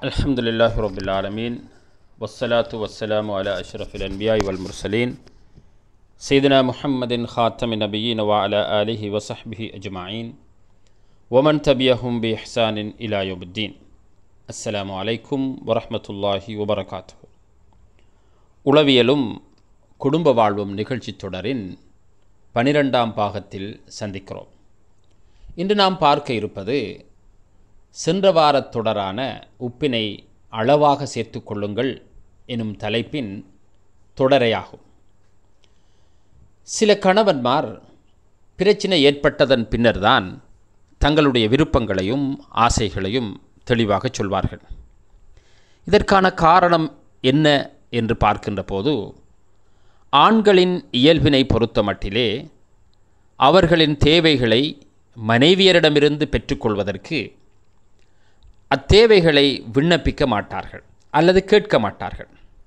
الحمد لله رب العالمين والصلاة والسلام على أشرف الأنبياء والمرسلين سيدنا محمد خاتم النبيين وعلى آله وصحبه أجمعين ومن تبعهم بإحسان إلى يوم الدين السلام عليكم ورحمة الله وبركاته உளவியலும் குடும்ப வாழ்வும் நிகழ்ச்சி தொடரின் பனிரெண்டாம் பாகத்தில் சந்திக்கிறோம் இன்று நாம் பார்க்க இருப்பது சென்ற வாரத் தொடரான உப்பினை அளவாக சேர்த்து கொள்ளுங்கள் எனும் தலைப்பின் தொடரையாகும் சில கணவன்மார் பிரச்சினை ஏற்பட்டதன் பின்னர்தான் தங்களுடைய விருப்பங்களையும் ஆசைகளையும் தெளிவாக சொல்வார்கள் இதற்கான காரணம் என்ன என்று பார்க்கின்ற போது ஆண்களின் இயல்பினை பொறுத்த மட்டிலே அவர்களின் தேவைகளை மனைவியரிடமிருந்து பெற்றுக்கொள்வதற்கு அத்தேவைகளை விண்ணப்பிக்க மாட்டார்கள் அல்லது கேட்க மாட்டார்கள்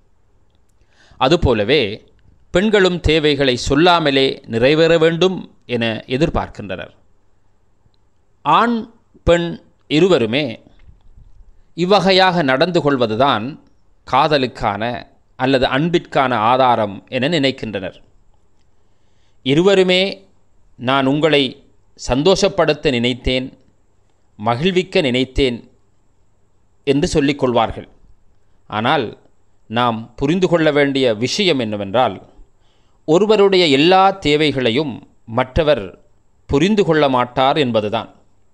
அதுபோலவே பெண்களும் தேவைகளை சொல்லாமலே நிறைவேற வேண்டும் என எதிர்பார்க்கின்றனர் ஆண் பெண் இருவருமே இவ்வகையாக நடந்து கொள்வதுதான் காதலுக்கான அல்லது அன்பிற்கான ஆதாரம் என நினைக்கின்றனர் இருவருமே நான் உங்களை சந்தோஷப்படுத்த நினைத்தேன் மகிழ்விக்க நினைத்தேன் என்று சொல்லிக் கொள்வார்கள் ஆனால் நாம் புரிந்து கொள்ள வேண்டிய விஷயம் என்னவென்றால் ஒருவருடைய எல்லா தேவைகளையும் மற்றவர் புரிந்து கொள்ள மாட்டார் என்பதுதான்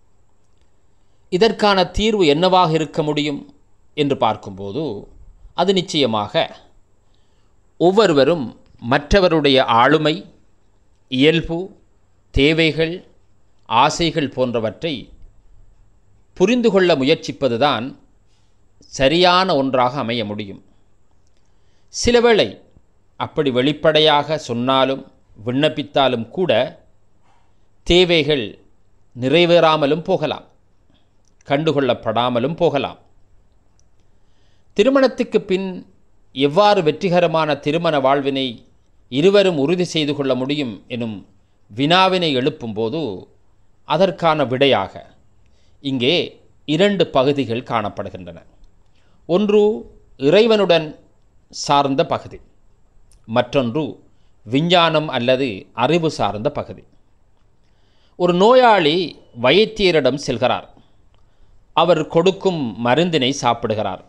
இதற்கான தீர்வு என்னவாக இருக்க முடியும் என்று பார்க்கும்போது அது நிச்சயமாக ஒவ்வொருவரும் மற்றவருடைய ஆளுமை இயல்பு தேவைகள் ஆசைகள் போன்றவற்றை புரிந்து கொள்ள முயற்சிப்பதுதான் சரியான ஒன்றாக அமைய முடியும் சிலவேளை அப்படி வெளிப்படையாக சொன்னாலும் விண்ணப்பித்தாலும் கூட தேவைகள் நிறைவேறாமலும் போகலாம் கண்டுகொள்ளப்படாமலும் போகலாம் திருமணத்துக்கு பின் எவ்வாறு வெற்றிகரமான திருமண வாழ்வினை இருவரும் உறுதி செய்து கொள்ள முடியும் எனும் வினாவினை எழுப்பும்போது அதற்கான விடையாக இங்கே இரண்டு பகுதிகள் காணப்படுகின்றன ஒன்று இறைவனுடன் சார்ந்த பகுதி மற்றொன்று விஞ்ஞானம் அல்லது அறிவு சார்ந்த பகுதி ஒரு நோயாளி வைத்தியரிடம் செல்கிறார் அவர் கொடுக்கும் மருந்தினை சாப்பிடுகிறார்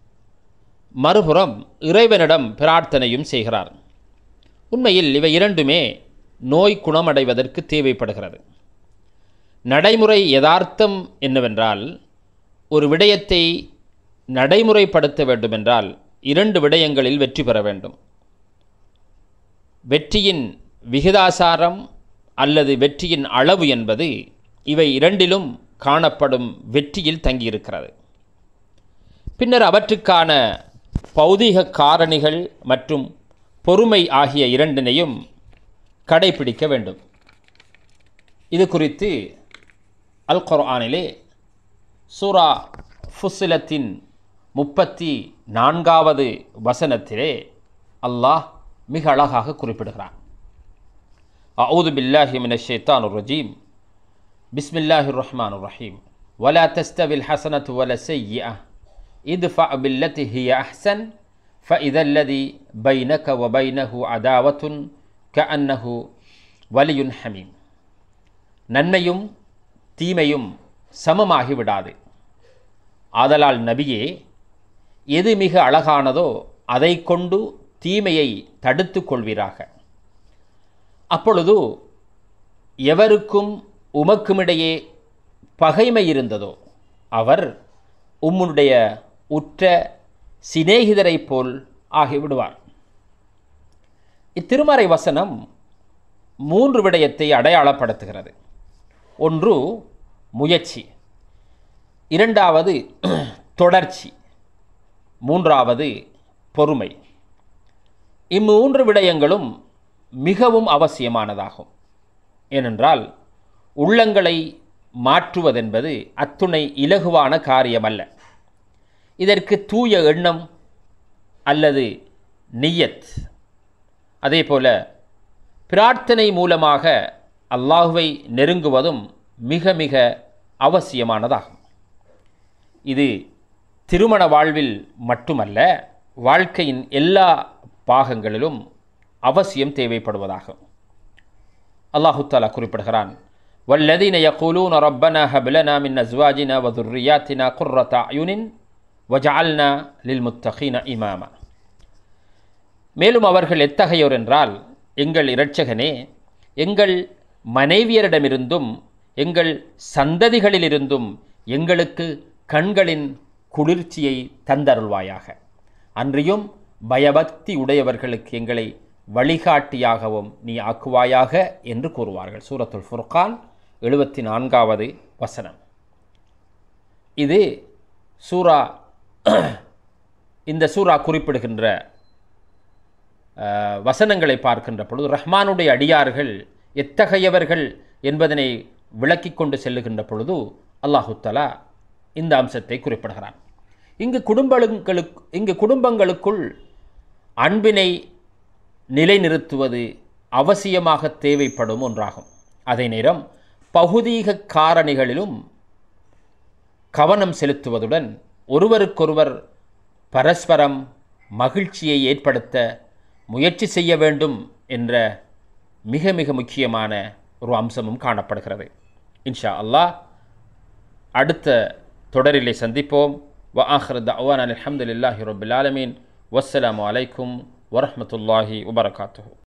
மறுபுறம் இறைவனிடம் பிரார்த்தனையும் செய்கிறார் உண்மையில் இவை இரண்டுமே நோய் குணமடைவதற்கு தேவைப்படுகிறது நடைமுறை யதார்த்தம் என்னவென்றால் ஒரு விடயத்தை நடைமுறைப்படுத்த வேண்டுமென்றால் இரண்டு விடயங்களில் வெற்றி பெற வேண்டும் வெற்றியின் விகிதாசாரம் அல்லது வெற்றியின் அளவு என்பது இவை இரண்டிலும் காணப்படும் வெற்றியில் தங்கியிருக்கிறது பின்னர் அவற்றுக்கான பௌதீக காரணிகள் மற்றும் பொறுமை ஆகிய இரண்டினையும் கடைபிடிக்க வேண்டும் இது குறித்து அல் குர்ஆனிலே சூரா ஃபுசிலத்தின் முப்பத்தி நான்காவது வசனத்திலே அல்லாஹ் மிக அழகாக குறிப்பிடுகிறான் அவுது பில்லாஹி மின ஷேத்தான் ரஜீம் பிஸ்மில்லாஹி ரஹ்மான் ரஹீம் ولا تستوي الحسنة ولا السيئة ادفع بالتي هي أحسن فإذا الذي بينك وبينه عداوة كأنه ولي حميم நன்மையும் தீமையும் சமமாகி விடாது ஆதலால் நபியே எது மிக அழகானதோ அதை கொண்டு தீமையை தடுத்து கொள்வீராக அப்பொழுது எவருக்கும் உமக்குமிடையே பகைமை இருந்ததோ அவர் உம்முடைய உற்ற சிநேகிதரைப் போல் ஆகிவிடுவார் இத்திருமறை வசனம் மூன்று விடயத்தை அடையாளப்படுத்துகிறது ஒன்று முயற்சி இரண்டாவது தொடர்ச்சி மூன்றாவது பொறுமை இம்மூன்று விடயங்களும் மிகவும் அவசியமானதாகும் ஏனென்றால் உள்ளங்களை மாற்றுவதென்பது அத்துணை இலகுவான காரியமல்ல இதற்கு தூய எண்ணம் அல்லது நியத் அதே போல பிரார்த்தனை மூலமாக அல்லாஹுவை நெருங்குவதும் மிக மிக அவசியமானதாகும் இது திருமண வாழ்வில் மட்டுமல்ல வாழ்க்கையின் எல்லா பாகங்களிலும் அவசியம் தேவைப்படுவதாகும் அல்லாஹு தாலா குறிப்பிடுகிறான் والذين يقولون ربنا هب لنا من أزواجنا وذرياتنا قرة أعين وجعلنا للمتقين إماما மேலும் அவர்கள் எத்தகையோர் என்றால் எங்கள் இரட்சகனே எங்கள் மனைவியரிடமிருந்தும் எங்கள் சந்ததிகளிலிருந்தும் எங்களுக்கு கண்களின் குளிர்ச்சியை தந்தருள்வாயாக அன்றியும் பயபக்தி உடையவர்களுக்கு எங்களை வழிகாட்டியாகவும் நீ ஆக்குவாயாக என்று கூறுவார்கள் சூரத்துல் ஃபுர்கான் எழுபத்தி நான்காவது வசனம் இது சூரா இந்த சூரா குறிப்பிடுகின்ற அஹ், வசனங்களை பார்க்கின்ற பொழுது ரஹ்மானுடைய அடியார்கள் எத்தகையவர்கள் என்பதனை விளக்கிக் கொண்டு செல்லுகின்ற பொழுது அல்லாஹு தஆலா இந்த அம்சத்தை குறிப்பிடுகிறான் இங்கு குடும்பங்களுக்கு இங்கு குடும்பங்களுக்குள் அன்பினை நிலைநிறுத்துவது அவசியமாக தேவைப்படும் ஒன்றாகும் அதே நேரம் பகுதீக காரணிகளிலும் கவனம் செலுத்துவதுடன் ஒருவருக்கொருவர் பரஸ்பரம் மகிழ்ச்சியை ஏற்படுத்த முயற்சி செய்ய வேண்டும் என்ற மிக மிக முக்கியமான ஒரு அம்சமும் காணப்படுகிறது இன்ஷா அல்லாஹ் அடுத்த தொடரிலே சந்திப்போம் வ ஆஹ்ர தஅவானா அல்ஹம்துலில்லாஹி ரப்பில் ஆலமீன் வஸ்ஸலாமு அலைக்கும் வரஹ்மத்துல்லாஹி வபரகாத்துஹு